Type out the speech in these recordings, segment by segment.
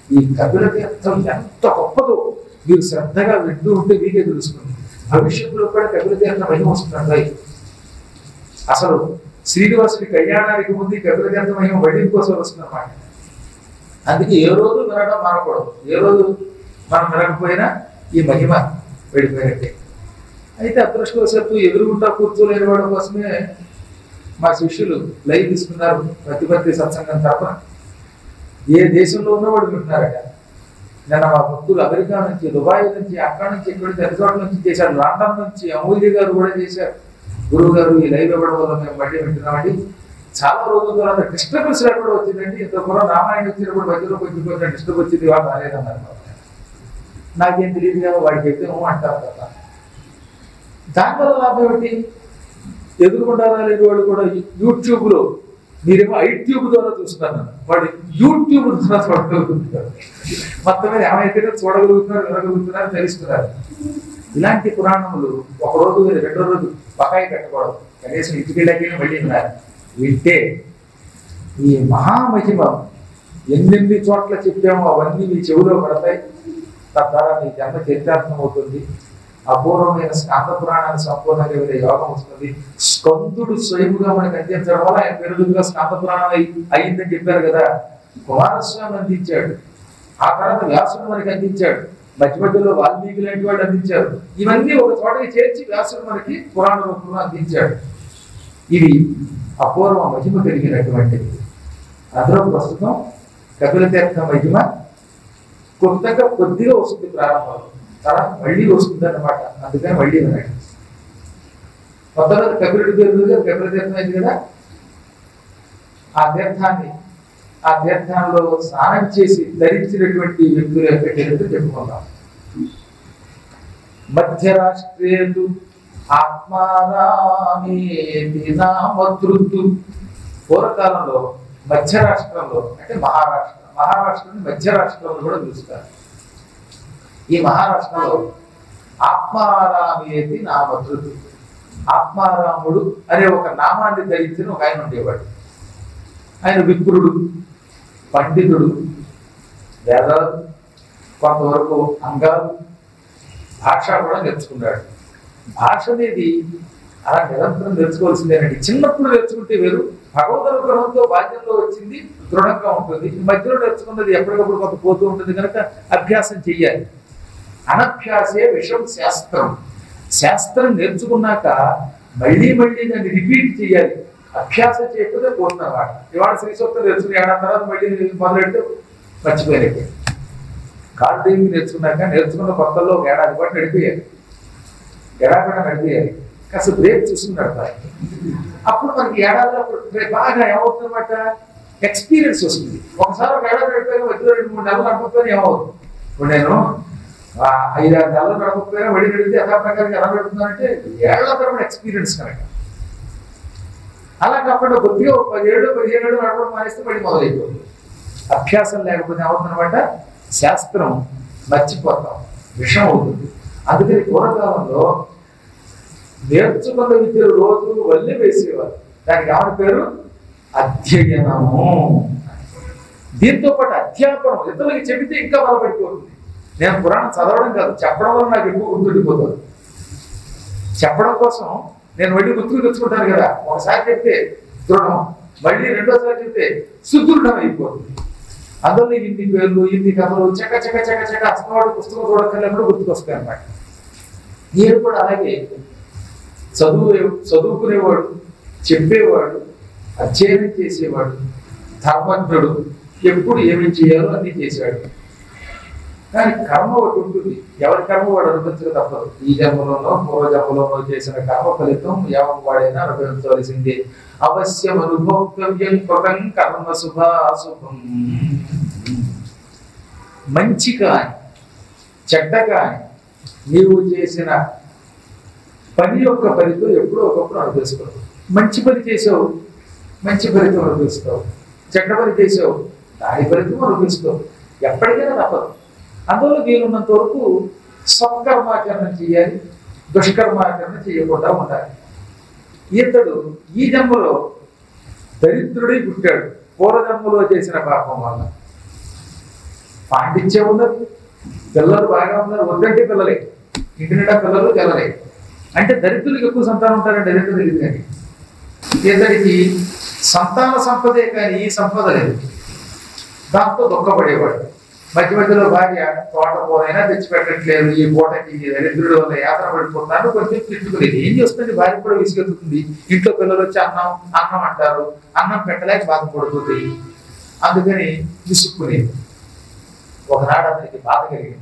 ఈ కపిల తీర్థం ఎంత గొప్పదో మీరు శ్రద్ధగా వింటూ ఉంటే మీకే తెలుస్తుంది భవిష్యత్తులో కూడా కపిల తీర్థం మహిమ వస్తుంది అసలు శ్రీనివాసుడి కళ్యాణానికి ముందు ఈ కపిల తీర్థం మహిమ వడ్డీ కోసం వస్తుందన్నమాట అందుకే ఏ రోజు వినడం మానకూడదు ఏ రోజు మనం వినకపోయినా ఈ మహిమ వెళ్ళిపోయినట్టే అయితే అదృష్టవశాత్తు ఎదురుగుంటా కూర్చోలేని వాడి కోసమే మా శిష్యులు లైవ్ తీసుకున్నారు ప్రతిపత్తి సత్సంగం తరపున ఏ దేశంలో ఉన్నవాడు వింటున్నారట నిన్న మా భక్తులు అమెరికా నుంచి దుబాయ్ నుంచి అక్కడ నుంచి ఇక్కడ నుంచి అన్ని చోట్ల నుంచి చేశారు లండన్ నుంచి అమూల్య గారు కూడా చేశారు గురువు గారు ఈ లైవ్ ఇవ్వడం వల్ల మేము బట్టి వింటున్నామండి చాలా రోజుల తర్వాత డిస్టర్బెన్స్ లేకుండా వచ్చిందండి ఇంత కూడా రామాయణం వచ్చినప్పుడు మధ్యలో కొంచెం కొంచెం డిస్టర్బ్ వచ్చింది వాళ్ళు రాలేదన్నారు నాకేం తెలియదు కదా వాడికి అయితే ఏమో అంటారు కదా దానివల్ల లాభం ఏమిటి ఎదురుకుండా లేని వాళ్ళు కూడా యూట్యూబ్ లో మీరేమో ఐట్యూబ్ ద్వారా చూస్తున్నారు వాడు యూట్యూబ్ ద్వారా చూడగలుగుతున్నారు మొత్తం మీద ఏమైతే చూడగలుగుతున్నారు వినగలుగుతున్నారు తెలుస్తున్నారు ఇలాంటి పురాణములు ఒక రోజు రెండో రోజు బకాయి కట్టకూడదు కనీసం ఇంటికి వెళ్ళాకే మళ్ళీ విన్నారు వింటే ఈ మహామహిమ ఎన్నెన్ని చోట్ల చెప్పామో అవన్నీ మీ చెవిలో పడతాయి తద్వారా మీ జన్మ చరిత్రార్థం అవుతుంది అపూర్వమైన స్కాంద పురాణాన్ని సంపూర్ణంగా వినే యోగం వస్తుంది స్కందుడు స్వయముగా మనకు అందించడం వల్ల ఆయన పెరుగుగా స్కాంద పురాణం అయి- అయిందని చెప్పారు కదా కుమారస్వామి అందించాడు ఆ తర్వాత వ్యాసుడు మనకి అందించాడు మధ్య మధ్యలో వాల్మీకి లాంటి వాడు అందించారు ఇవన్నీ ఒక చోటకి చేర్చి వ్యాసుడు మనకి పురాణ రూపంలో అందించాడు ఇది అపూర్వ మహిమ కలిగినటువంటిది అందులో ప్రస్తుతం కపిల తీర్థ మహిమ కొత్తగా కొద్దిగా వస్తుంది ప్రారంభంలో తర్వాత మళ్ళీ వస్తుంది అనమాట అందుకని మళ్ళీ వినండి కొత్తగా కపిలుడి పేరు మీద కపిల తీర్థం అయింది కదా ఆ తీర్థాన్ని ఆ తీర్థంలో స్నానం చేసి ధరించినటువంటి వ్యక్తుల యొక్క చరిత్ర చెప్పుకుందాం మధ్యరాష్ట్రేతు ఆత్మారామేతి నామధృత్తు పూర్వకాలంలో మధ్య రాష్ట్రంలో అంటే మహారాష్ట్ర మహారాష్ట్రాన్ని మధ్య రాష్ట్రంలో కూడా పిలుస్తారు ఈ మహారాష్ట్రలో ఆత్మారామేతి నామధృతు ఆత్మారాముడు అనే ఒక నామాన్ని ధరించిన ఒక ఆయన ఉండేవాడు ఆయన విప్రుడు పండితుడు వేదాలు కొంతవరకు అంగాలు భాష కూడా నేర్చుకున్నాడు భాష అనేది అలా నిరంతరం నేర్చుకోవాల్సిందేనండి చిన్నప్పుడు నేర్చుకుంటే వేరు భగవద్ అనుగ్రహంతో బాధ్యంలో వచ్చింది దృఢంగా ఉంటుంది ఈ మధ్యలో నేర్చుకున్నది ఎప్పటికప్పుడు కొంత పోతూ ఉంటుంది కనుక అభ్యాసం చెయ్యాలి అనభ్యాసే విషం శాస్త్రం శాస్త్రం నేర్చుకున్నాక మళ్ళీ మళ్ళీ దాన్ని రిపీట్ చేయాలి అభ్యాసం చేయకపోతే పోతున్నమాట ఇవాళ శ్రీ సూక్తం నేర్చుకుని ఏడాది తర్వాత మళ్ళీ మొదలెడితే మర్చిపోయినట్టే కార్ డ్రైవింగ్ నేర్చుకున్నాక నేర్చుకున్న కొత్తలో ఒక ఏడాది పాటు నడిపేయాలి ఎడాపెడా నడిపేయాలి కాస్త బ్రేక్ చూసుకుని నడపాలి అప్పుడు మనకి ఏడాదిలో అప్పుడు బాగా ఏమవుతుందన్నమాట ఎక్స్పీరియన్స్ వస్తుంది ఒకసారి ఒక ఏడాది నడిపోయిన మధ్యలో రెండు మూడు నెలలు నడపకపోయినా ఏమవుతుంది ఇప్పుడు నేను ఆ ఐదారు నెలలు నడపకపోయినా వడి నడిపితే యథా ప్రకారం ఎలా నడుపుతున్నానంటే ఏళ్ల తరబడి ఎక్స్పీరియన్స్ కనుక అలా కాకుండా కొద్దిగా ఒక పదిహేడు పదిహేను ఏళ్ళు నడపడం మానేస్తే మళ్ళీ మొదలైపోతుంది అభ్యాసం లేకపోతే ఏమవుతుందన్నమాట శాస్త్రం మర్చిపోతాం విషం అవుతుంది అందుకని పూర్వకాలంలో నేర్చుకున్న విద్యలు రోజు వల్లి వేసేవారు దానికి ఏమని పేరు అధ్యయనము దీంతో పాటు అధ్యాపనం ఇతరులకి చెబితే ఇంకా బలపడిపోతుంది నేను పురాణం చదవడం కాదు చెప్పడం వల్ల నాకు ఎక్కువ గుర్తుండిపోతుంది చెప్పడం కోసం నేను మళ్ళీ గుర్తుకు తెచ్చుకుంటాను కదా ఒకసారి చెప్తే దృఢం మళ్ళీ రెండోసారి చెప్తే సుదృఢం అయిపోతుంది అందులో ఇన్ని పేర్లు ఇన్ని కథలు చక చక చక చక అసలు పుస్తకం చూడక్కర్లేకుండా గుర్తుకొస్తాయి అన్నమాట నేను కూడా అలాగే చదువు చదువుకునేవాడు చెప్పేవాడు అధ్యయనం చేసేవాడు ధర్మజ్ఞుడు ఎప్పుడు ఏమి చేయాలో అన్ని చేశాడు కానీ కర్మ ఒకటి ఉంటుంది ఎవరి కర్మ వాడు అనుభవించక తప్పదు ఈ జన్మలోనో పూర్వ జన్మలోనో చేసిన కర్మ ఫలితం ఎవరి వాడైనా అనుభవించవలసిందే అవశ్యం అనుభోక్తవ్యం కృతం కర్మ శుభాశుభం మంచి కాని చెడ్డ కాని నీవు చేసిన పని యొక్క ఫలితం ఎప్పుడో ఒకప్పుడు అనుభవిస్తావు మంచి పని చేసావు మంచి ఫలితం అనుభవిస్తావు చెడ్డ పని చేసావు దాని ఫలితం అనుభవిస్తావు ఎప్పటికైనా తప్పదు అందులో వీలున్నంత వరకు సత్కర్మాచరణ చేయాలి దుష్కర్మాచరణ చేయకుండా ఉండాలి ఇతడు ఈ జన్మలో దరిద్రుడై పుట్టాడు పూర్వజన్మలో చేసిన పాపం వల్ల పాండిత్యం ఉన్నది పిల్లలు బాగా ఉన్నారు వద్దంటే పిల్లలే ఇంటి నిండా పిల్లలు పిల్లలే అంటే దరిద్రులకు ఎక్కువ సంతానం ఉంటారండి దరిద్రులు తెలియదు కానీ ఇతడికి సంతాన సంపదే కానీ ఈ సంపద లేదు దాంతో దుఃఖపడేవాడు మధ్య మధ్యలో భార్య తోట కూరైనా తెచ్చిపెట్టట్లేదు ఈ పూటకి ఈ దరిద్రుడు వల్ల యాత్ర పడిపోతాను కొంచెం తిట్టుకునేది ఏం చేస్తుంది భార్య కూడా విసుగెత్తుతుంది ఇంట్లో పిల్లలు వచ్చి అన్నం అన్నం అంటారు అన్నం పెట్టలేక బాధపడుతుంది అందుకని విసుక్కునేది ఒకనాడు అతనికి బాధ కలిగింది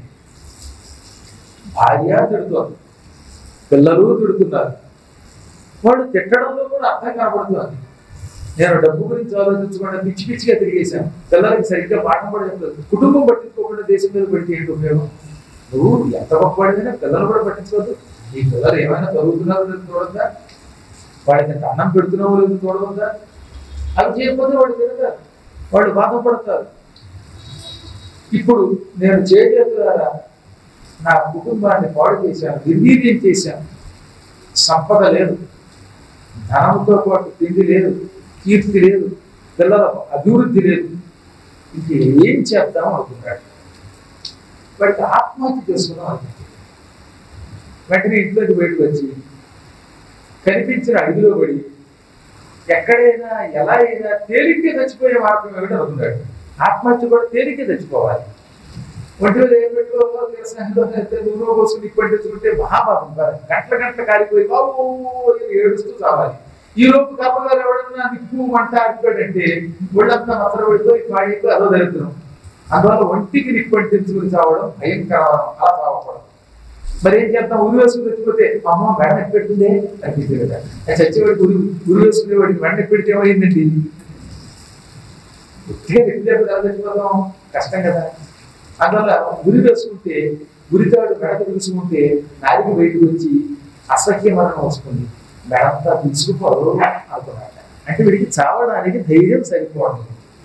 భార్య తిడుతోంది పిల్లలు తిడుతున్నారు వాళ్ళు తిట్టడంలో కూడా అర్థం కనబడుతుంది నేను డబ్బు గురించి ఆలోచించకుండా పిచ్చి పిచ్చిగా తిరిగేశాను పిల్లలకి సరిగ్గా పాఠం కూడా చెప్పలేదు కుటుంబం పట్టించుకోకుండా దేశం మీద పెట్టి ఏంటి ఉపయోగం నువ్వు ఎంత గొప్పవాడినా పిల్లలు కూడా పట్టించుకోవద్దు నీ పిల్లలు ఏమైనా చదువుతున్నారో లేదు చూడద్దా వాడికి ఎంత అన్నం పెడుతున్నావో లేదు చూడవద్దా అవి చేయకపోతే వాడు తినగారు వాళ్ళు బాధపడతారు ఇప్పుడు నేను చేయగలుగుతారా నా కుటుంబాన్ని పాడు చేశాను నిర్వీర్యం చేశాను సంపద లేదు ధనంతో పాటు తిండి లేదు కీర్తి లేదు పిల్లల అభివృద్ధి లేదు ఇంక ఏం చేద్దాం అనుకున్నాడు వాడికి ఆత్మహత్య చేసుకున్నాం అనుకుంది వెంటనే ఇంట్లోకి బయటకు వచ్చి కనిపించిన అడుగులో పడి ఎక్కడైనా ఎలా అయినా తేలిగ్గా చచ్చిపోయే మార్గం ఏమిటి అనుకున్నాడు ఆత్మహత్య కూడా తేలిగ్గా చచ్చిపోవాలి ఒంటిలో ఏం పెట్టుకోవాలో వ్యవసాయంలో నూనె కోసం ఇప్పటి తెచ్చుకుంటే మహాపాపం కాదు గంటల గంటల కాలిపోయి బాబు అని ఏడుస్తూ చావాలి ఈ లోపు కప్పగారు ఎవడన్నా నిప్పు మంట అడిపాడంటే ఒళ్ళంతా మసర పడిపోయి పాడైపోయి అదో దరిద్రం అందువల్ల ఒంటికి నిప్పు అంటించుకుని చావడం భయంకరం అలా చావకూడదు మరి ఏం చేద్దాం ఉరి వేసుకుని చచ్చిపోతే అమ్మ మెడ నొప్పి పెట్టిందే అనిపించింది కదా ఆ చచ్చేవాడికి ఉరి ఉరి వేసుకునే వాడికి మెడ నొప్పి పెడితే ఏమైందండి ఉట్టిగా నెప్పిలేపు కదా చచ్చిపోతాం కష్టం కదా అందువల్ల ఉరి వేసుకుంటే ఉరితాడు మెడకు తీసుకుంటే నాలుగు బయటకు వచ్చి అసహ్య మరణం వస్తుంది మెడంతా తీసుకుపోదు అనుకున్నాడు అంటే వీడికి చావడానికి ధైర్యం సరిపోవడం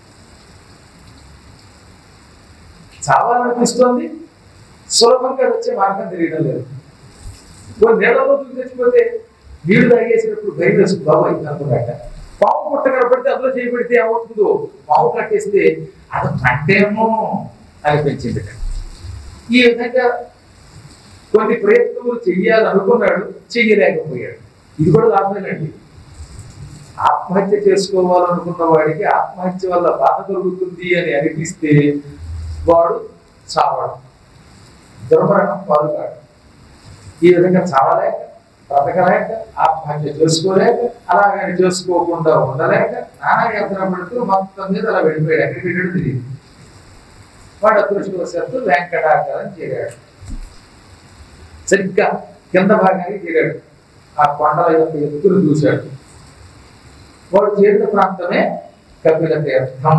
చావాలనిపిస్తోంది సులభంగా వచ్చే మార్గం తెలియడం లేదు కొన్ని నెలలో చూసి చచ్చిపోతే నీళ్లు తాగేసినప్పుడు భయం వేసుకు బాబాయ్ అనుకున్నాట పాము పుట్ట కనపడితే అందులో చేయబడితే ఏమవుతుందో పాము కట్టేస్తే అది పట్టేమో అనిపించింది ఈ విధంగా కొన్ని ప్రయత్నములు చెయ్యాలనుకున్నాడు చెయ్యలేకపోయాడు ఇది కూడా లాభమేనండి ఆత్మహత్య చేసుకోవాలనుకున్న వాడికి ఆత్మహత్య వల్ల బాధ కలుగుతుంది అని అనిపిస్తే వాడు చావడం దుర్మరణం పాలు కాడు ఈ విధంగా చావలేక బ్రతకలేక ఆత్మహత్య చేసుకోలేక అలాగని చేసుకోకుండా ఉండలేక నానా యత్నం పడుతూ మొత్తం మీద అలా వెళ్ళిపోయాడు ఎక్కడికి వెళ్ళాడు తెలియదు వాడు అదృష్టవశాత్తు వెంకటాచలం చేరాడు సరిగ్గా కింద భాగానికి చేరాడు ఆ కొండల యొక్క ఎత్తులు చూశాడు వాడు చేరిన ప్రాంతమే కపిల తీర్థం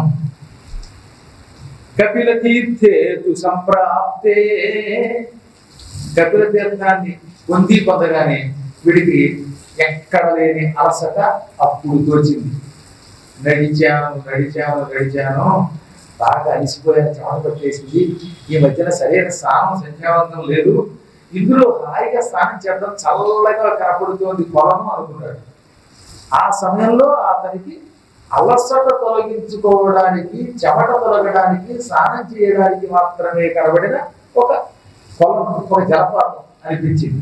కపిల తీర్థే తు సంప్రాప్తే కపిల తీర్థాన్ని పొంది పొందగానే వీడికి ఎక్కడ లేని అలసట అప్పుడు తోచింది నడిచాను నడిచాను నడిచాను బాగా అలిసిపోయాను చెమట పట్టేసింది ఈ మధ్యన సరైన స్నానం సంధ్యావంతం లేదు ఇందులో హాయిగా స్నానం చేయడం చల్లగా కనపడుతోంది పొలము అనుకున్నాడు ఆ సమయంలో అతనికి అలసట తొలగించుకోవడానికి చెమట తొలగడానికి స్నానం చేయడానికి మాత్రమే కనబడిన ఒక పొలం ఒక జలపాతం అనిపించింది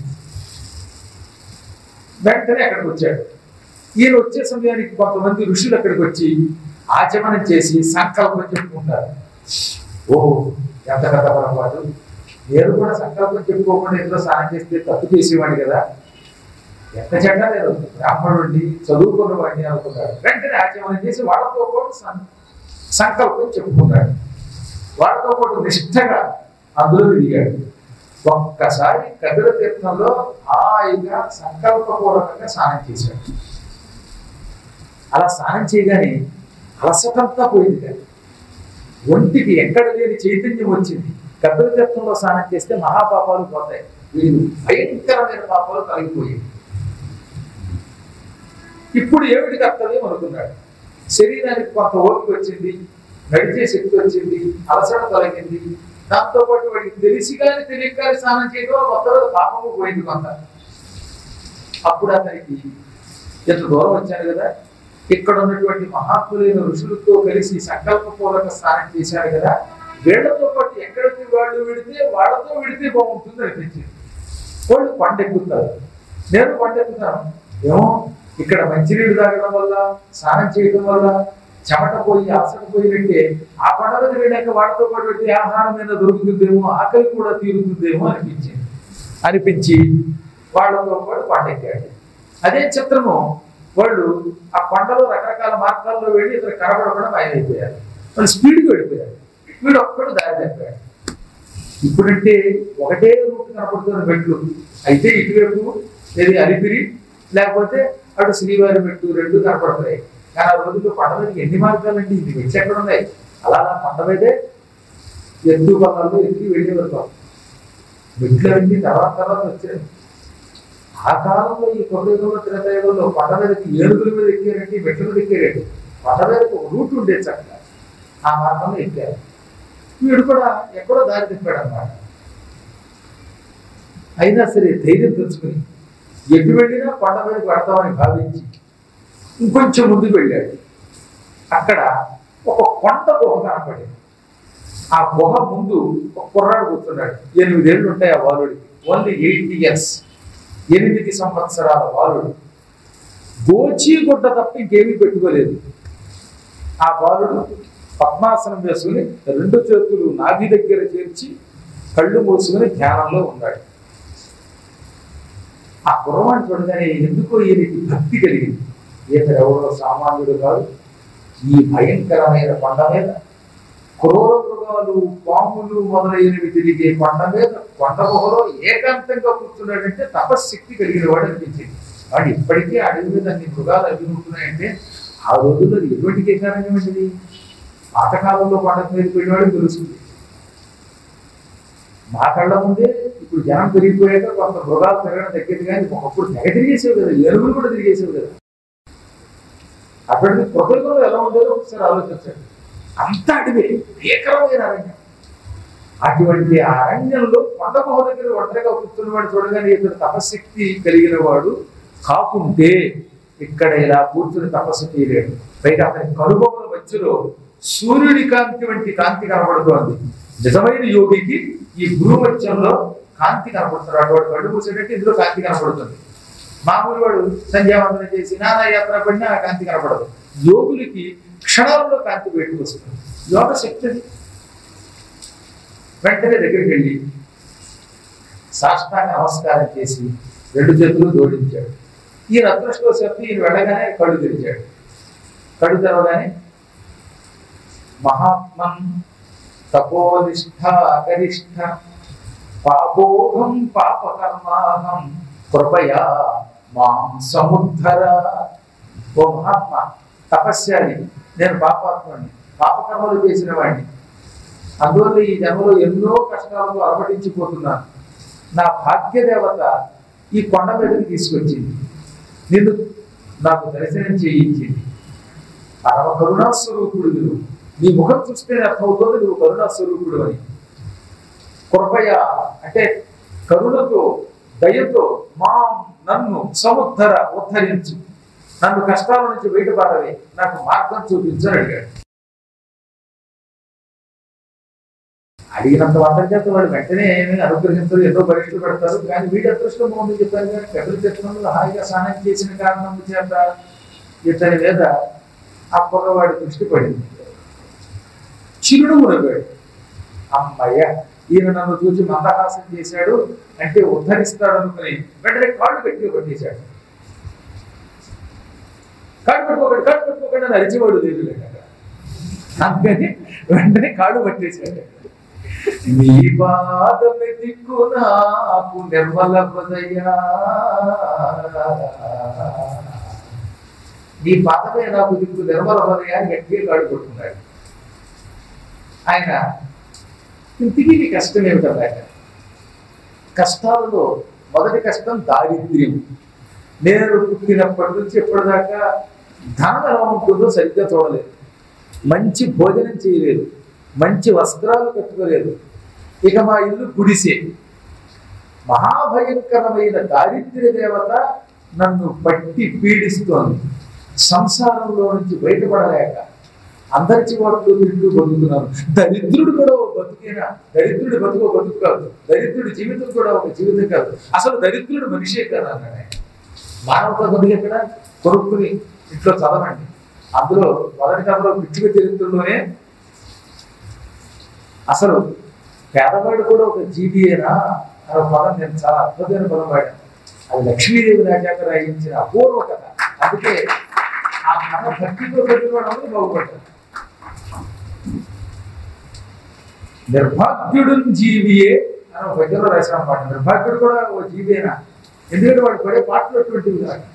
వెంటనే అక్కడికి వచ్చాడు ఈయన వచ్చే సమయానికి కొంతమంది ఋషులు అక్కడికి వచ్చి ఆచమనం చేసి సంకల్పం చెప్పుకుంటారు ఓ ఎంత కథ పొరపాటు నేను కూడా సంకల్పం చెప్పుకోకుండా ఇంట్లో స్నానం చేస్తే తప్పు చేసేవాడిని కదా ఎంత చెడ్డ లేదు బ్రాహ్మణుడిని చదువుకున్న వాడిని అనుకున్నాడు వెంటనే ఆచమనం చేసి వాళ్ళతో పాటు సం- సంకల్పం చెప్పుకున్నాడు వాళ్ళతో పాటు నిష్ఠగా అందులో దిగాడు ఒక్కసారి కపిల తీర్థంలో హాయిగా సంకల్పపూర్వకంగా స్నానం చేశాడు అలా స్నానం చేయగానే అలసటంతా పోయింది కదా. ఒంటికి ఎక్కడ లేని చైతన్యం వచ్చింది కపిల తీర్థంలో స్నానం చేస్తే మహాపాపాలు పోతాయి వీళ్ళు భయంకరమైన పాపాలు కలిగిపోయాయి ఇప్పుడు ఏమిటి కర్తవ్యం అనుకున్నాడు శరీరానికి కొంత ఓపిక వచ్చింది నడిచే శక్తి వచ్చింది అలసట తొలగింది దాంతో పాటు వాడికి తెలిసి కానీ తెలియక కానీ స్నానం చేయడం మొత్తం పాపము పోయింది కొంత అప్పుడు అతనికి ఎంత దూరం వచ్చాను కదా ఇక్కడ ఉన్నటువంటి మహాత్ములైన ఋషులతో కలిసి సంకల్పపూర్వక స్నానం చేశాడు కదా వీళ్ళతో పాటు ఎక్కడికి వాళ్ళు విడితే వాళ్ళతో విడితే బాగుంటుంది అనిపించింది వాళ్ళు పంట ఎక్కుతారు నేను పంట ఎక్కుతాను ఏమో ఇక్కడ మంచినీళ్ళు తాగడం వల్ల స్నానం చేయడం వల్ల చెమట పోయి అసట పోయినట్టే ఆ పంట మీద వెళ్ళాక వాళ్ళతో పాటు పెట్టి ఆహారం మీద దొరుకుతుందేమో ఆకలి కూడా తీరుతుందేమో అనిపించింది అనిపించి వాళ్ళతో పాటు పంట ఎక్కాడు అదే చిత్రము వాళ్ళు ఆ కొండలో రకరకాల మార్గాల్లో వెళ్ళి ఇతను కనబడకుండా బయలుదేరిపోయారు వాళ్ళు స్పీడ్గా వెళ్ళిపోయారు వీడు ఒక్కడు దారి తప్పాడు ఇప్పుడంటే ఒకటే రూట్ కనపడుతున్న మెట్లు అయితే ఇటువైపు ఏది అలిపిరి లేకపోతే అటు శ్రీవారి మెట్టు రెండు కనపడతాయి కానీ ఆ రోజుల్లో పంట మీదకి ఎన్ని మార్గాలండి ఇది మెట్లు ఎక్కడ ఉన్నాయి అలా అలా పంట మీదే ఎత్తు పనులు ఎత్తి వెళ్ళి వెళ్తాం మెట్లు అన్ని తర్వాత తర్వాత వచ్చాయి ఆ కాలంలో ఈ కొద్దిగా త్రేతాయుగంలో పంట మీదకి ఏడుగుల మీద ఎక్కారంటే మెట్ల మీద ఎక్కారండి పంట మీదకి ఒక రూట్ ఉండేది చక్కగా ఆ మార్గంలో ఎక్కారు వీడు కూడా ఎక్కడో దారి తిప్పాడు అన్నమాట అయినా సరే ధైర్యం తెచ్చుకుని ఎటు వెళ్ళినా కొండ మీదకి పడతామని భావించి ఇంకొంచెం ముందుకు వెళ్ళాడు అక్కడ ఒక కొండ గుహ కనపడింది ఆ గుహ ముందు ఒక కుర్రాడు కూర్చున్నాడు ఎనిమిదేళ్ళు ఉంటాయి ఆ బాలుడికి ఓన్లీ ఎయిట్ ఇయర్స్ ఎనిమిది సంవత్సరాల బాలుడు గోచి గుడ్డ తప్ప ఇంకేమీ పెట్టుకోలేదు ఆ బాలుడు పద్మాసనం వేసుకుని రెండు చేతులు నాభి దగ్గర చేర్చి కళ్ళు మూసుకుని ధ్యానంలో ఉన్నాడు ఆ కుర్రవాణి చూడగానే ఎందుకో ఈయనకి భక్తి కలిగింది ఈతడు ఎవరో సామాన్యుడు కాదు ఈ భయంకరమైన కొండ మీద క్రూర మృగాలు పాములు మొదలైనవి తిరిగే కొండ మీద కొండ గుహలో ఏకాంతంగా కూర్చున్నాడంటే తపశ్శక్తి కలిగిన వాడు అనిపించింది వాడు ఇప్పటికీ అడవి మీద అన్ని మృగాలు అవి ఉంటున్నాయంటే ఆ రోజుల్లో అది ఎటువంటి ఏకారణ్యం ఏంటిది పాతకాలంలో కొండ మీద పోయినవాడు తెలుస్తుంది మా కళ్ళ ముందే ఇప్పుడు జనం పెరిగిపోయాక కొంత మృగాలు తిరగడం తగ్గింది కానీ ఒకప్పుడు తెగ తిరిగేసేవి కదా ఎరువులు కూడా తిరిగేసేవి కదా అప్పటికి ప్రపంచంలో ఎలా ఉండేదో ఒకసారి ఆలోచించండి అంత అడవి భీకరమైన అరణ్యం అటువంటి ఆ అరణ్యంలో కొండ గుహ దగ్గర ఒంటరిగా కూర్చున్నవాడు చూడగానే ఇతడు తపశక్తి కలిగిన వాడు కాకుంటే ఇక్కడ ఇలా కూర్చుని తపస్సు చేయలేడు పైగా అతని కనుబొమ్మల మధ్యలో సూర్యుడి కాంతి వంటి కాంతి కనబడుతోంది నిజమైన యోగికి ఈ గురుమత్యంలో కాంతి కనపడుతుంది అటువంటి కళ్ళు మూసేటట్టు ఇందులో కాంతి కనపడుతుంది మామూలు వాడు సంధ్యావందనం చేసి నానా యాత్ర పడినా ఆ కాంతి కనపడదు యోగులకి క్షణాల్లో కాంతి బయటకు వస్తుంది యోగ శక్తి అది. వెంటనే దగ్గరికి వెళ్ళి సాష్టాంగ నమస్కారం చేసి రెండు చేతులు జోడించాడు ఈయన అదృష్టవశాత్తు ఈయన వెళ్ళగానే కళ్ళు తెరిచాడు కళ్ళు తెరవగానే మహాత్మన్ తపోనిష్ట అగరిష్ట పాపోహం పాపకర్మాహం కృపయా మాం సముద్ధర ఓ మహాత్మ తపస్యాలి నేను పాపాత్మని పాపకర్మలు చేసిన వాడిని అందువల్ల ఈ జన్మలో ఎన్నో కష్టాలతో అలమటించిపోతున్నాను నా భాగ్య దేవత ఈ కొండ మీదకి తీసుకొచ్చింది నిన్ను నాకు దర్శనం చేయించింది పరమ కరుణాస్వరూపుడు నువ్వు నీ ముఖం చూస్తేనే అర్థమవుతుంది నువ్వు కరుణాస్వరూపుడు అని కృపయ అంటే కరుణతో దయతో మా నన్ను సముద్ధర ఉద్ధరించు నన్ను కష్టాల నుంచి బయటపడవే నాకు మార్గం చూపించు అని అడిగాడు అడిగినంత మాత్రం చేత వాళ్ళు వెంటనే ఏమీ అనుగ్రహించరు ఎన్నో పరీక్షలు పెడతారు కానీ వీడి అదృష్టం బాగుంది చెప్పారు కానీ పెద్దల చిత్రంలో హాయిగా స్నానం చేసిన కారణం చేత ఇతని మీద ఆ పొగవాడి దృష్టి పడింది చిరుడు మునగాడు అమ్మయ్య ఈయన నన్ను చూసి మందహాసం చేశాడు అంటే ఉద్ధరిస్తాడు అనుకుని వెంటనే కాళ్ళు గట్టిగా పట్టేశాడు కాళ్ళు పట్టుకోకండి కాళ్ళు పట్టుకోకండి అని అరిచేవాడు లేదు లేక అందుకని వెంటనే కాళ్ళు పట్టేశాడు నీ పాదమే దిక్కు నాకు నిర్మల హృదయా నీ పాదమే నాకు దిక్కు నిర్మల హృదయాన్ని గట్టిగా కాడు కొట్టుకున్నాడు ఆయన ఇంటికి నీ కష్టం ఏమిటన్నా కష్టాలలో మొదటి కష్టం దారిద్ర్యం నేను పుట్టినప్పటి నుంచి ఎప్పటిదాకా ధనం ఎలా ఉంటుందో సరిగ్గా చూడలేదు మంచి భోజనం చేయలేదు మంచి వస్త్రాలు కట్టుకోలేదు ఇక మా ఇల్లు గుడిసే మహాభయంకరమైన దారిద్ర్య దేవత నన్ను పట్టి పీడిస్తోంది సంసారంలో నుంచి బయటపడలేక అందరి చివరకు తింటూ బతుకుతున్నారు దరిద్రుడు కూడా ఒక బతుకేనా దరిద్రుడి బతుకు ఒక బతుకు కాదు దరిద్రుడి జీవితం కూడా ఒక జీవితం కాదు అసలు దరిద్రుడు మనిషే కాదు అన్నాడు ఆయన. మానవత బతుకు ఎక్కడ కొనుక్కుని ఇంట్లో చదవండి అందులో మొదటి కథలో పిచ్చుక చరిత్రలోనే అసలు పేదవాడు కూడా ఒక జీవియేనా అనే పదం నేను చాలా అద్భుతమైన పదం వాడాను అది లక్ష్మీదేవి రాజాక రాయించిన అపూర్వ కథ అందుకే ఆ కథ భక్తితో చదివిన అందరూ బాగుపడ్డారు నిర్భాగ్యుడు జీవియే అని ఒక దగ్గర రాసిన మాట నిర్భాగ్యుడు కూడా ఓ జీవియేనా ఎందుకంటే వాడు పడే పాటలు అటువంటివి కాదు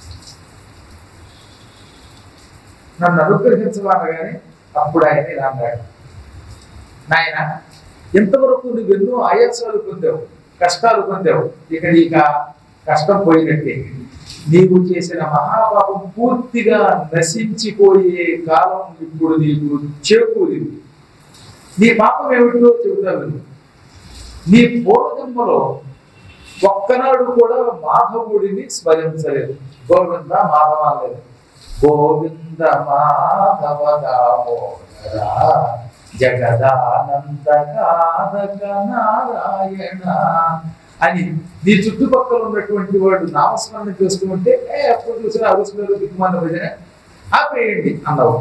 నన్ను అనుగ్రహించవాలగానే అప్పుడు ఆయన ఇలా అన్నాడు నాయన ఇంతవరకు నువ్వు ఎన్నో ఆయాసాలు పొందావు కష్టాలు పొందావు ఇక నీకు ఆ కష్టం పోయినట్టే నీవు చేసిన మహాపాపం పూర్తిగా నశించిపోయే కాలం ఇప్పుడు నీకు చేకూరింది నీ పాపం ఏమిటో చెబుతావు విను. నీ పూర్వజన్మలో ఒక్కనాడు కూడా మాధవుడిని స్మరించలేదు గోవింద మాధవ లేదు గోవింద మాధవ దామోదర జగదానంద కాదక నారాయణ అని నీ చుట్టుపక్కల ఉన్నటువంటి వాడు నామస్మరణ చేసుకుంటే ఏ ఎప్పుడు చూసినా అరుసులు దిక్కుమాల భజన ఆపేయండి అన్నావు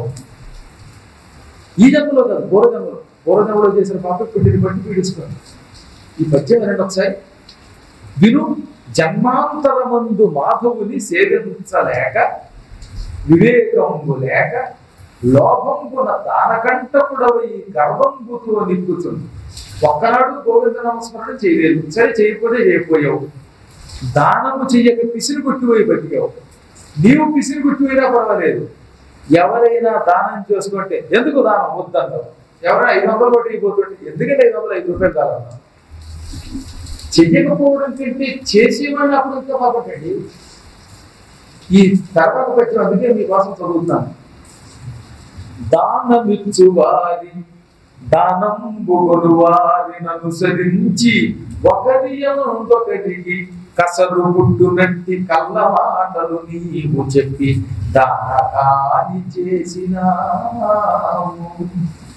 ఈ జన్మలో కాదు పూర్వజన్మలో పూర్వజన్మలో చేసిన పాప పెళ్లిని బట్టి పీడిస్తున్నాడు ఈ పద్యం వినండి ఒకసారి విను జన్మాంతరమందు మాధవుని సేవించలేక వివేకంబు లేక లోభంబున దానకంటకుడవై గర్వంబుతో నిప్పుతుంది ఒక్కనాడు గోవింద నమస్మరణ చేయలేదు సరే చేయకపోతే చేయకపోయావు దానము చెయ్యక పిసిరి కొట్టిపోయి బతికావు నీవు పిసిరి కొట్టిపోయినా పర్వాలేదు ఎవరైనా దానం చేసుకుంటే ఎందుకు దానం వద్దన్నావు ఎవరైనా ఐదు వందలు కొట్టి అయిపోతుంటే ఎందుకంటే ఐదు వందలు ఐదు రూపాయలు కాదన్నావు చెయ్యకపోవడం కంటే చేసేవాడిని అప్పుడు ఇంకా పాపండి ఈ తర్వాత పట్టిన అందుకే మీకోసం చదువుతాను దానమిచ్చు వారి దానంబు వారిని అనుసరించి ఒకరి ఒకరికి కసరు పుట్టునట్టి కళ్ళ మాటలు నీవు చెప్పి దానకాని చేసినావు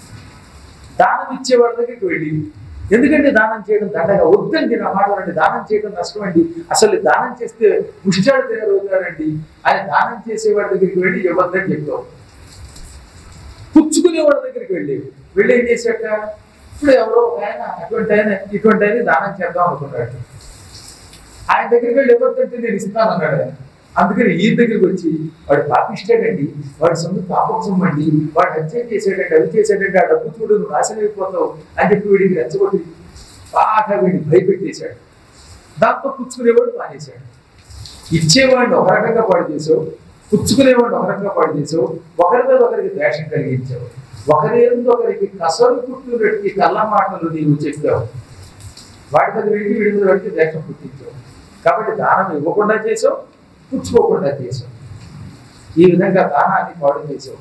దానం ఇచ్చేవాడి దగ్గరికి వెళ్ళి ఎందుకంటే దానం చేయడం దండగా వద్దండి నా మాట వినండి దానం చేయడం నష్టం అండి అసలు దానం చేస్తే ముష్టాడు తయారవుతాడండి అని దానం చేసేవాడి దగ్గరికి వెళ్ళి ఇవ్వద్దని చెప్పావు పుచ్చుకునేవాడి దగ్గరికి వెళ్ళి వెళ్ళి ఏం చేశాక ఇప్పుడు ఎవరో ఒక ఆయన అటువంటి ఆయన ఇటువంటి ఆయన దానం చేద్దాం అనుకున్నాడు ఆయన దగ్గరికి వెళ్ళి ఇవ్వద్దంటే నేను ఇస్తాను అన్నాడు ఆయన అందుకని ఈయన దగ్గరికి వచ్చి వాడు పాపిస్తాడండి వాడు సొమ్ము పాపం సొమ్మండి వాడు హత్య చేసాడండి అవి చేసాడండి ఆ డబ్బు చూడు నువ్వు నాశనం అయిపోతావు అని చెప్పి వీడికి రెచ్చగొట్టి బాగా వీడిని భయపెట్టేశాడు దాంతో పుచ్చుకునేవాడు మానేశాడు ఇచ్చేవాడిని ఒక రకంగా పాడు చేసావు పుచ్చుకునేవాడిని ఒక రకంగా పాడు చేసావు ఒకరి మీద ఒకరికి ద్వేషం కలిగించావు ఒకరి ఎందు ఒకరికి కసరు పుట్టునట్టి కళ్ళ మాటలు నీవు చెప్పావు వాటి మీద వెళ్ళి వీడి మీద పెట్టి ద్వేషం పుట్టించావు కాబట్టి దానం ఇవ్వకుండా చేసావు పుచ్చుకోకుండా చేసావు ఈ విధంగా దానాన్ని పాడు చేసావు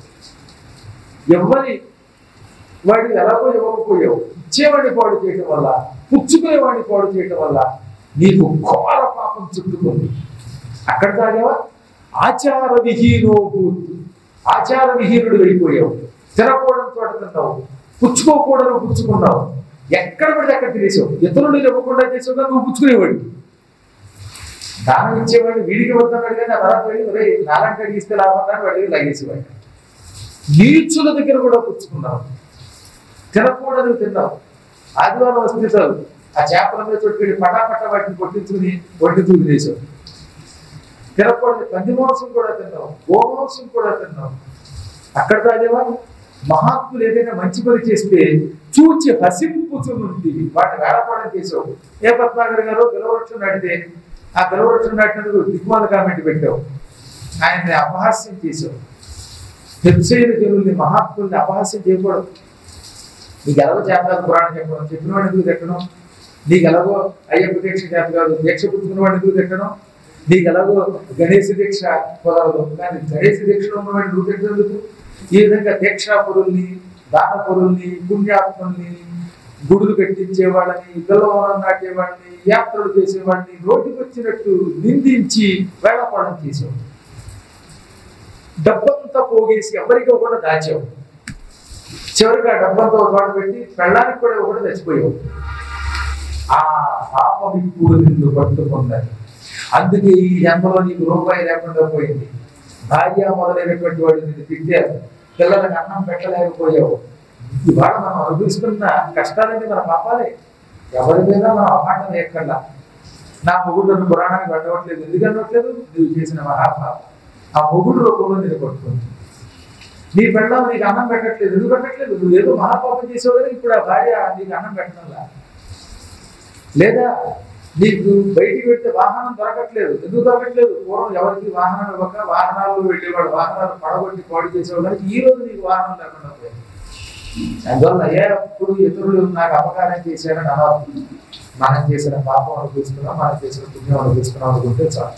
ఎవరి వాడికి ఎలాగో ఇవ్వకపోయావు ఇచ్చేవాడిని పాడు చేయడం వల్ల పుచ్చుకునేవాడిని పాడు చేయడం వల్ల నీకు ఘోర పాపం చుట్టుకుంది అక్కడ తాగేవా ఆచార విహీనోభూత్ ఆచార విహీనుడు వెళ్ళిపోయావు తినకూడని చోట తిన్నావు పుచ్చుకోకూడదు పుచ్చుకున్నావు ఎక్కడ పడితే అక్కడ తినేసావు ఇతరులు ఇవ్వకుండా చేసావు కానీ నువ్వు పుచ్చుకునేవాడివి దానం ఇచ్చేవాడు వీడికి వద్దన్నాడు కానీ ఆ తర్వాత వెళ్ళి ఒరే నాలంటి అడిగిస్తే లాభం అని వాడికి లగేసేవాడు నీచుల దగ్గర కూడా పుచ్చుకున్నావు తినకూడదు తిన్నావు ఆదివారం వస్తే చాలు ఆ చేపల మీద చుట్టుకెళ్ళి పటాపట వాటిని కొట్టించుకుని వడ్డీ తినేసావు తినకూడదు పంది మాంసం కూడా తిన్నావు గోమాంసం కూడా తిన్నావు అక్కడ తాగేవా మహాత్ములు ఏదైనా మంచి పని చేస్తే చూచి హసింపుచునుంది వాటిని వేళపడం చేసావు ఏ పద్మాగర్ గారు గెలవృక్షం నాటితే ఆ గెలవృక్షం నాటినందుకు దిగ్మాల కామెంట్ పెట్టావు ఆయన్ని అపహాస్యం చేసావు హెచ్చైన జనుల్ని మహాత్ముల్ని అపహాస్యం చేయకూడదు నీకు ఎలాగో చేతకాదు పురాణం చెప్పడం చెప్పిన వాడిని ఎందుకు తిట్టడం నీకు ఎలాగో అయ్యప్ప దీక్ష చేత కాదు దీక్ష పుచ్చుకున్న వాడిని ఎందుకు తిట్టడం నీకు ఎలాగో గణేశ దీక్ష కుదరదు కానీ గణేశ దీక్షలో ఉన్నవాడిని నువ్వు తిట్టేందుకు ఈ విధంగా దీక్షాపురుల్ని దానపురుల్ని పుణ్యాత్ముల్ని గుడులు కట్టించేవాళ్ళని పిల్లవనం నాటేవాడిని యాత్రలు చేసేవాడిని నోటికి వచ్చినట్టు నిందించి వేళపాడం చేసేవాడు డబ్బంతా పోగేసి ఎవరికి కూడా దాచావు చివరికి ఆ డబ్బంతో ఒక చోట పెట్టి పెళ్ళానికి కూడా ఒకటి చచ్చిపోయావు ఆ పాపం ఇప్పుడు నిన్ను పట్టుకున్నది అందుకే ఈ జన్మలో నీకు రూపాయి లేకుండా పోయింది భార్య మొదలైనటువంటి వాడు నిన్ను తిట్టారు పిల్లలకు అన్నం పెట్టలేకపోయావు ఇవాళ మనం అనుభవిస్తున్న కష్టాలన్నీ మన పాపాలే ఎవరి మీద మనం అపాఠం లేకుండా నా మొగుడు నన్ను పురాణానికి వెళ్ళవట్లేదు ఎందుకు అనవట్లేదు నువ్వు చేసిన మహాపాపం ఆ మొగుడు రూపంలో నేను పట్టుకుంది నీ పెళ్ళం నీకు అన్నం పెట్టట్లేదు ఎందుకు పెట్టట్లేదు నువ్వు ఏదో మహాపాపం చేసావు కదా ఇప్పుడు ఆ భార్య నీకు అన్నం పెట్టడంలా లేదా నీకు బయటికి పెడితే వాహనం దొరకట్లేదు ఎందుకు దొరకట్లేదు పూర్వం ఎవరికి వాహనం ఇవ్వక వాహనాలు వెళ్ళేవాడు వాహనాలు పడగొట్టి పాడు చేసేవాడు కానీ ఈ రోజు నీకు వాహనం లేకుండా పోయింది అందువల్ల ఏ అప్పుడు ఇతరులు నాకు అపకారం చేశారని అనవద్దు మనం చేసిన పాపం అనుభవిస్తున్నాం మనం చేసిన పుణ్యం అనుభవిస్తున్నాం అనుకుంటే చాలు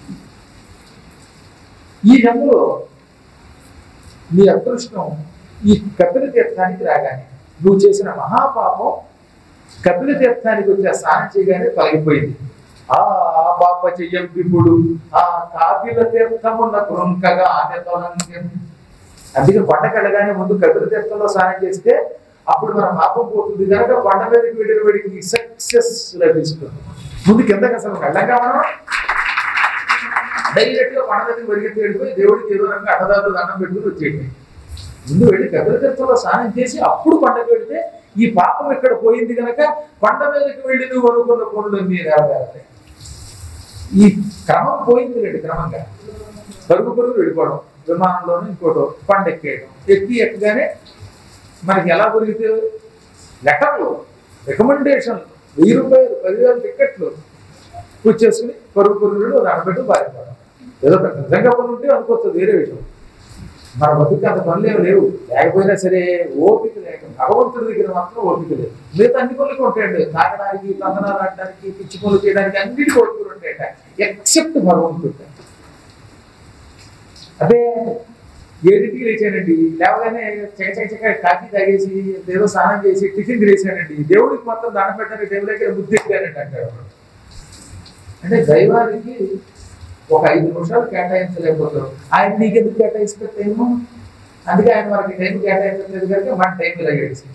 ఈ జన్మలో నీ అదృష్టం ఈ కపిల తీర్థానికి రాగానే నువ్వు చేసిన మహాపాపం కపిల తీర్థానికి వచ్చి ఆ స్నానం చేయగానే తొలగిపోయింది ఆ పాప చెయ్యంపిపుడు ఆ కాపిల తీర్థమున్న కృంకగా ఆమె తొలంగం అందుకే కొండకెళ్ళగానే ముందు కపిల తీర్థంలో స్నానం చేస్తే అప్పుడు మన పాపం పోతుంది కనుక కొండ మీదకి వెళ్ళిన వాడికి సక్సెస్ లభిస్తుంది ముందు కిందకి అసలు వెళ్ళగా మనం డైరెక్ట్ గా కొండ మీదకి పరిగెత్తి వెళ్ళిపోయి దేవుడికి ఏదో రకంగా అడ్డదారులు దండం పెట్టుకుని వచ్చేయండి ముందు వెళ్ళి కపిల తీర్థంలో స్నానం చేసి అప్పుడు కొండకి వెళితే ఈ పాపం ఇక్కడ పోయింది కనుక కొండ మీదకి వెళ్ళి నువ్వు అనుకున్న పనులు మీరు నెరవేరుతాయి ఈ క్రమం పోయింది లేండి క్రమంగా పరుగు పరుగు వెళ్ళిపోవడం విమానంలోనూ ఇంకోటో కొండ ఎక్కేయడం ఎక్కి ఎక్కగానే మనకి ఎలా దొరికితే లెటర్లు రికమెండేషన్ వెయ్యి రూపాయలు పదివేల టికెట్లు వచ్చేసుకుని పరుగు పరుగులు నడబెట్టు పారిపోవడం ఏదో పెద్ద నిజంగా పని ఉంటే అనుకోవచ్చు వేరే విషయం మన బతుకు అంత పనులు ఏమి లేవు లేకపోయినా సరే ఓపిక లేక భగవంతుడి దగ్గర మాత్రం ఓపిక లేదు మిగతా అన్ని పనులకు ఉంటాయండి తాగడానికి తందనాలు ఆడడానికి పిచ్చి పనులు చేయడానికి అన్నిటి ఓపికలు ఉంటాయట ఎక్సెప్ట్ భగవంతుడు అదే ఏడింటికి లేచానండి లేవగానే చక చక చక కాఫీ తాగేసి ఏదో స్నానం చేసి టిఫిన్ తినేసానండి దేవుడికి మొత్తం దండం పెట్టడానికి దేవుడి దగ్గర బుద్ధి ఎక్కానండి అంటాడు అంటే దైవానికి ఒక ఐదు నిమిషాలు కేటాయించలేకపోతారు ఆయన నీకెందుకు కేటాయిస్తే టైము అందుకే ఆయన మనకి టైం కేటాయించలేదు కనుక మన టైం ఇలాగేసి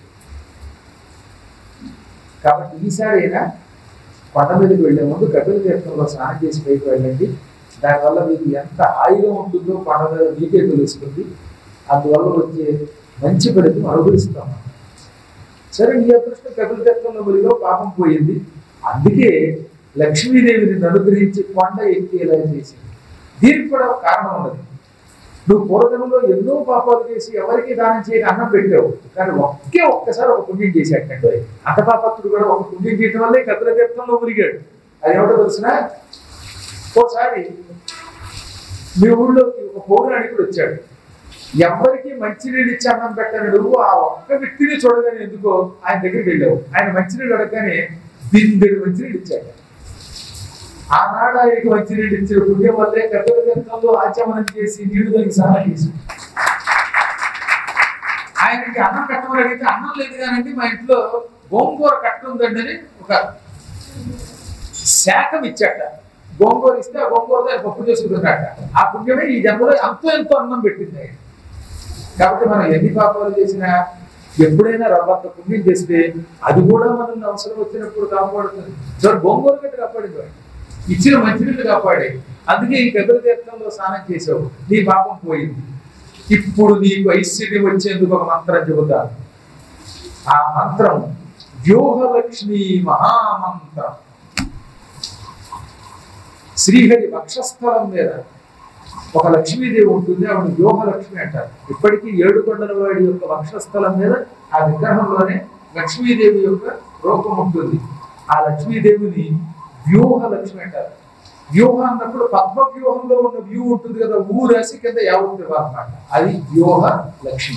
కాబట్టి ఈసారి అయినా కొండ మీదకి వెళ్ళే ముందు కపిల తీర్థంలో స్నానం చేసి పైకి వెళ్ళండి దానివల్ల మీకు ఎంత హాయిగా ఉంటుందో కొండ మీద మీకే తెలుస్తుంది అందువల్ల వచ్చే మంచి ఫలితం అనుభవిస్తాం మనం. సరే నీ అదృష్టం కపిల తీర్థంలో మునిలో పాపం పోయింది అందుకే లక్ష్మీదేవిని అనుగ్రహించి కొండ ఎక్కేలా చేసింది దీనికి కూడా ఒక కారణం ఉన్నది నువ్వు పూర్వజనంలో ఎన్నో పాపాలు చేసి ఎవరికి దానం చేయని అన్నం పెట్టావు కానీ ఒకే ఒక్కసారి ఒక పుణ్యం చేసేటండి ఆయన. అంత పాపత్తుడు కూడా ఒక పుణ్యం చేయడం వల్లే కపిల తీర్థంలో మునిగాడు అది ఏమిటో తెలిసిన ఓసారి మీ ఊళ్ళోకి ఒక పౌరాణికుడు వచ్చాడు ఎవరికి మంచినీళ్ళు ఇచ్చి అన్నం పెట్టని నువ్వు ఆ ఒక్క వ్యక్తిని చూడగానే ఎందుకో ఆయన దగ్గరికి వెళ్ళావు ఆయన మంచినీళ్ళు అడగగానే బిందెడు మంచినీళ్ళు ఇచ్చాడు ఆనాడు ఆయనకి మంచినీళ్ళు ఇచ్చిన పుణ్యం వల్లే కపిల తీర్థంలో ఆచమనం చేసి నీళ్లు దానికి సహాయం చేసి ఆయనకి అన్నం కట్టమని అడిగితే అన్నం లేదు కానండి మా ఇంట్లో గోంగూర కట్ట ఉందండి అని ఒక శాఖం ఇచ్చాట గోంగూర ఇస్తే ఆ గోంగూరతో ఆయన పప్పు చేసుకుంటున్నట్ట ఆ పుణ్యమే ఈ జన్మలో ఎంతో ఎంతో అన్నం పెట్టింది ఆయన కాబట్టి మనం ఎన్ని పాపాలు చేసినా ఎప్పుడైనా రవ్వంత పుణ్యం చేస్తే అది కూడా మనల్ని అవసరం వచ్చినప్పుడు కాపాడుతుంది సో గోంగూర గట్టి కాపాడింది వాడు. ఇచ్చిన మంచినీళ్ళు కాపాడే అందుకే ఈ కపిల తీర్థంలో స్నానం చేసావు నీ పాపం పోయింది ఇప్పుడు నీకు ఐశ్వర్యం వచ్చేందుకు ఒక మంత్రం చెబుతాను ఆ మంత్రం వ్యూహలక్ష్మి మహామంత్రం శ్రీహరి వక్షస్థలం మీద ఒక లక్ష్మీదేవి ఉంటుంది ఆవిడ వ్యూహలక్ష్మి అంటారు ఇప్పటికీ ఏడు కొండల వాడి యొక్క వక్షస్థలం మీద ఆ విగ్రహంలోనే లక్ష్మీదేవి యొక్క రూపం ఉంటుంది ఆ లక్ష్మీదేవిని వ్యూహ లక్ష్మి అంటారు వ్యూహ అన్నప్పుడు పద్మ వ్యూహంలో ఉన్న వ్యూ ఉంటుంది కదా ఊ రాసి కింద యావత్ అన్నమాట అది వ్యూహ లక్ష్మి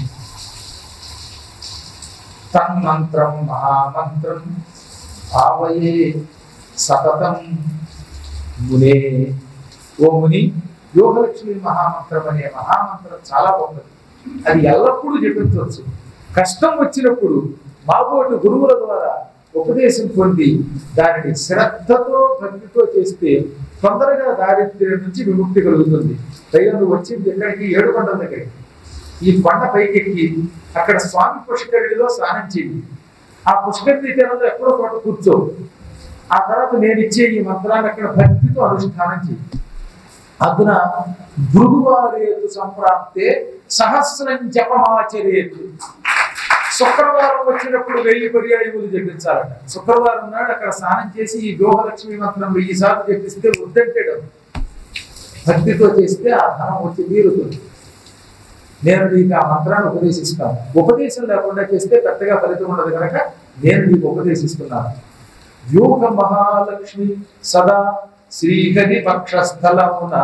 తన్మంత్రం మహామంత్రం ఆవయే సతతం మునే ఓ ముని యోగలక్ష్మి మహామంత్రం అనే మహామంత్రం చాలా గొప్పది అది ఎల్లప్పుడూ జపించవచ్చు కష్టం వచ్చినప్పుడు మాబోటి గురువుల ద్వారా ఉపదేశం పొంది దానిని శ్రద్ధతో భక్తితో చేస్తే తొందరగా దారిద్ర్యం నుంచి విముక్తి కలుగుతుంది పైగా నువ్వు వచ్చింది ఎక్కడికి ఏడు కొండల దగ్గరికి ఈ కొండ పైకెక్కి అక్కడ స్వామి పుష్కరిణిలో స్నానం చేయి ఆ పుష్కరిణి తీరంలో ఎక్కడో చోట కూర్చో ఆ తర్వాత నేను ఇచ్చే ఈ మంత్రాన్ని అక్కడ భక్తితో అనుష్ఠానం చేయి అదున భృగువారేతు సంప్రాప్తే సహస్రం జపమాచరేతు శుక్రవారం వచ్చినప్పుడు వెయ్యి పర్యాయములు జపించాలట శుక్రవారం నాడు అక్కడ స్నానం చేసి ఈ వ్యూహలక్ష్మి మంత్రం వెయ్యి సార్లు జపిస్తే వద్దంటాడు భక్తితో చేస్తే ఆ ధనం వచ్చి తీరుతుంది నేను నీకు ఆ మంత్రాన్ని ఉపదేశిస్తాను ఉపదేశం లేకుండా చేస్తే పెద్దగా ఫలితం ఉండదు కనుక నేను నీకు ఉపదేశిస్తున్నాను యోగ మహాలక్ష్మి సదా శ్రీహరి పక్షస్థలమున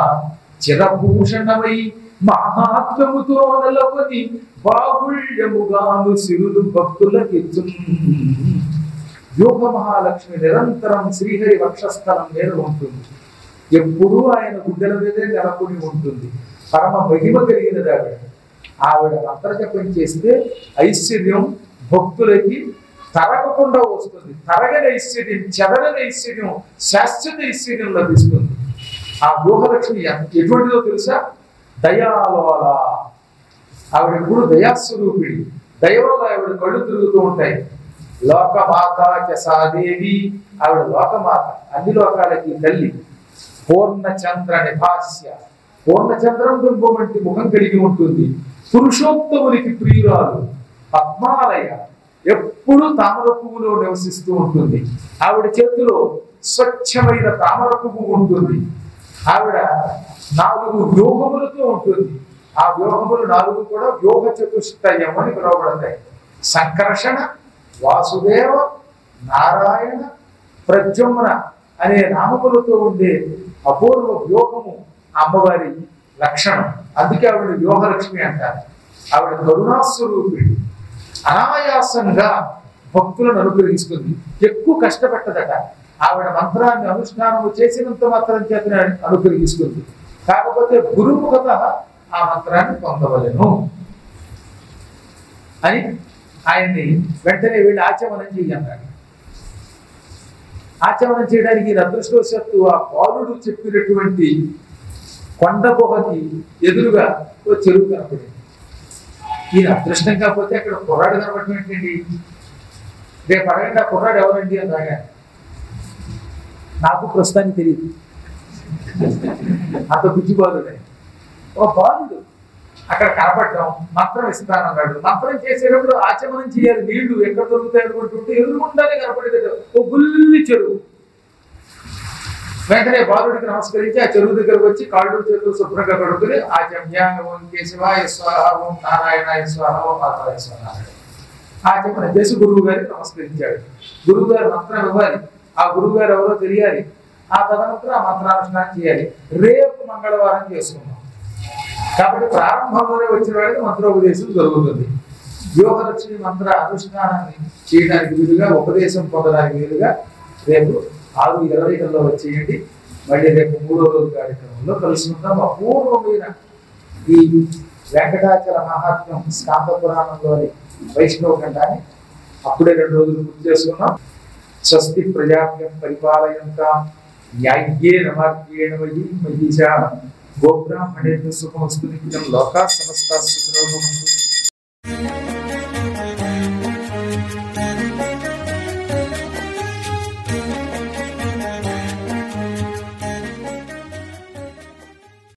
చిరభూషణమై మహాత్మముతో నెలకొని బాహుళ్యముగాను సిరులు భక్తులకిచ్చు యోగ మహాలక్ష్మి నిరంతరం శ్రీహరి వక్షస్థలం మీద ఉంటుంది ఎప్పుడూ ఆయన గుడ్డల మీదే నెలకొని ఉంటుంది పరమ మహిమ కలిగినది ఆవిడ ఆవిడ మంత్రజపం చేస్తే ఐశ్వర్యం భక్తులకి తరగకుండా వస్తుంది తరగని ఐశ్వర్యం చెదరని ఐశ్వర్యం శాశ్వత ఐశ్వర్యం లభిస్తుంది ఆ వ్యూహలక్ష్మి ఎంత- ఎటువంటిదో తెలుసా దయాలోల ఆవిడ ఎప్పుడు దయాస్వరూపిడి దయ వల్ల ఆవిడ కళ్ళు తిరుగుతూ ఉంటాయి లోకమాత చసాదేవి ఆవిడ లోకమాత అన్ని లోకాలకి తల్లి పూర్ణచంద్ర నిభాస్య పూర్ణచంద్రం బింబమంటి ముఖం కలిగి ఉంటుంది పురుషోత్తమునికి ప్రియురాలు పద్మాలయ ఎప్పుడు తామర పువ్వులో నివసిస్తూ ఉంటుంది ఆవిడ చేతిలో స్వచ్ఛమైన తామర పువ్వు ఉంటుంది ఆవిడ నాలుగు వ్యూహములతో ఉంటుంది ఆ వ్యూహములు నాలుగు కూడా వ్యూహ చతుష్టయం అని పిలువబడతాయి సంకర్షణ వాసుదేవ నారాయణ ప్రద్యుమ్న అనే నామములతో ఉండే అపూర్వ వ్యూహము అమ్మవారి లక్షణం అందుకే ఆవిడ వ్యూహలక్ష్మి అంటారు ఆవిడ కరుణాస్వరూపిణి అనాయాసంగా భక్తులను అనుగ్రహిస్తుంది ఎక్కువ కష్టపెట్టదట ఆవిడ మంత్రాన్ని అనుష్ఠానము చేసినంత మాత్రం చేతనే అనుగ్రహిస్తుంది కాకపోతే గురుముఖత ఆ మంత్రాన్ని పొందవలెను అని ఆయన్ని వెంటనే వెళ్ళి ఆచమనం చెయ్యన్నాడు ఆచమనం చేయడానికి ఈయన అదృష్టవశాత్తు ఆ బాలుడు చెప్పినటువంటి కొండ గుహకి ఎదురుగా ఓ చెరువు కనపడింది ఈయన అదృష్టం కాకపోతే అక్కడ కుర్రాడు కనపడటం ఏంటండి రేపు అడగండి ఆ కుర్రాడు ఎవరండి అని రాగా నాకు ప్రస్తుతానికి తెలియదు అంత బుద్ధి బాలుడే ఓ బాలుడు అక్కడ కనపడటం మంత్రం ఇస్తానన్నాడు మంత్రం చేసేటప్పుడు ఆచమనం చేయాలి నీళ్లు ఎక్కడ దొరుకుతాయి అనుకుంటుంటే ఎదురుకుండానే కనపడేది ఓ గుల్లి చెరువు వెంటనే బాలుడికి నమస్కరించి ఆ చెరువు దగ్గరకు వచ్చి కాళ్ళు చేతులు శుభ్రంగా కడుక్కుని ఆచమ్య ఓం కేశవాయ స్వాహ ఓం నారాయణాయ స్వాహ ఓం మాధవాయ స్వాహ అన్నాడు. ఆచమనం చేసి గురువు గారికి నమస్కరించాడు గురువు గారు మంత్రం ఇవ్వాలి ఆ గురువు గారు ఎవరో తెలియాలి ఆ తదనంతరం ఆ మంత్రానుష్ఠానం చేయాలి రేపు మంగళవారం చేసుకుందాం కాబట్టి ప్రారంభంలోనే వచ్చిన వాడికి మంత్రోపదేశం జరుగుతుంది యోగలక్ష్మి మంత్ర అనుష్ఠానాన్ని చేయడానికి వీలుగా ఉపదేశం పొందడానికి వీలుగా రేపు ఆరు ఇరవై కల్లా వచ్చేయండి మళ్ళీ రేపు మూడో రోజు కార్యక్రమంలో కలుసుకుందాం అపూర్వమైన ఈ వెంకటాచల మహాత్మ్యం స్కాంద పురాణంలోని వైష్ణవ ఖండాన్ని అప్పుడే రెండు రోజులు గుర్తు చేసుకున్నాం స్వస్తి ప్రజాభ్యం పరిపాలయంతా న్యాయ్యేన మార్గేణ మయి మయీషా గోబ్రాహ్మణేభ్య సుఖమస్తు నిత్యం లోకా సమస్త సుఖినో భవంతు